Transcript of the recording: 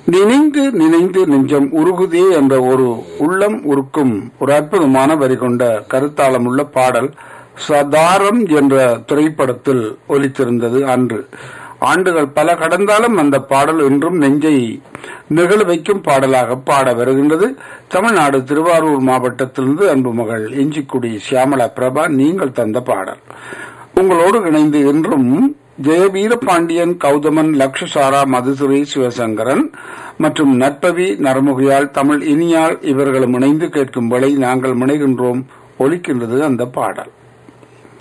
நினைந்து நினைந்து நெஞ்சம் உருகுதே என்ற ஒரு உள்ளம் உருக்கும் ஒரு அற்புதமான வரி கொண்ட கருத்தாளமுள்ள பாடல் சதாரம் என்ற திரைப்படத்தில் ஒலித்திருந்தது அன்று ஆண்டுகள் பல கடந்தாலும் அந்த பாடல் இன்றும் நெஞ்சை நிகழ வைக்கும் பாடலாக பாட வருகின்றது தமிழ்நாடு திருவாரூர் மாவட்டத்திலிருந்து அன்பு மகள் இஞ்சிக்குடி சியாமலா பிரபா நீங்கள் தந்த பாடல் உங்களோடு இணைந்து இன்றும் ஜெயவீர பாண்டியன் கௌதமன் லக்ஷசாரா மதுசுரை சிவசங்கரன் மற்றும் நட்பவி நரமுகையால் தமிழ் இனியால் இவர்களும் இணைந்து கேட்கும் வேளை நாங்கள் முனைகின்றோம் ஒலிக்கின்றது அந்த பாடல்